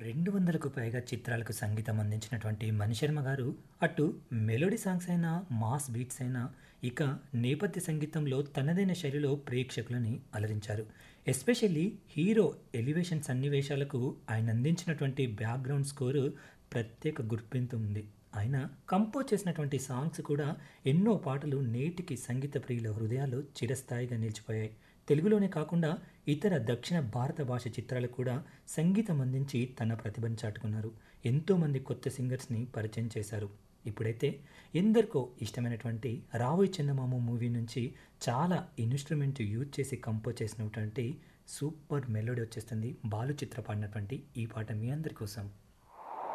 రెండు వందలకు పైగా చిత్రాలకు సంగీతం అందించినటువంటి మణిశర్మ గారు అటు మెలోడీ సాంగ్స్ అయినా మాస్ బీట్స్ అయినా ఇక నేపథ్య సంగీతంలో తనదైన శైలిలో ప్రేక్షకులని అలరించారు ఎస్పెషల్లీ హీరో ఎలివేషన్ సన్నివేశాలకు ఆయన అందించినటువంటి బ్యాక్గ్రౌండ్ స్కోరు ప్రత్యేక గుర్తింపు ఉంది ఆయన కంపోజ్ చేసినటువంటి సాంగ్స్ కూడా ఎన్నో పాటలు నేటికి సంగీత ప్రియుల హృదయాల్లో చిరస్థాయిగా నిలిచిపోయాయి తెలుగులోనే కాకుండా ఇతర దక్షిణ భారత భాష చిత్రాలకు కూడా సంగీతం అందించి తన ప్రతిభను చాటుకున్నారు ఎంతోమంది కొత్త సింగర్స్ని పరిచయం చేశారు ఇప్పుడైతే ఎందరికో ఇష్టమైనటువంటి రావోయ్ చందమామ మూవీ నుంచి చాలా ఇన్స్ట్రుమెంట్ యూజ్ చేసి కంపోజ్ చేసినటువంటి సూపర్ మెలోడీ వచ్చేస్తుంది బాలు చిత్ర పాడినటువంటి ఈ పాట మీ అందరి కోసం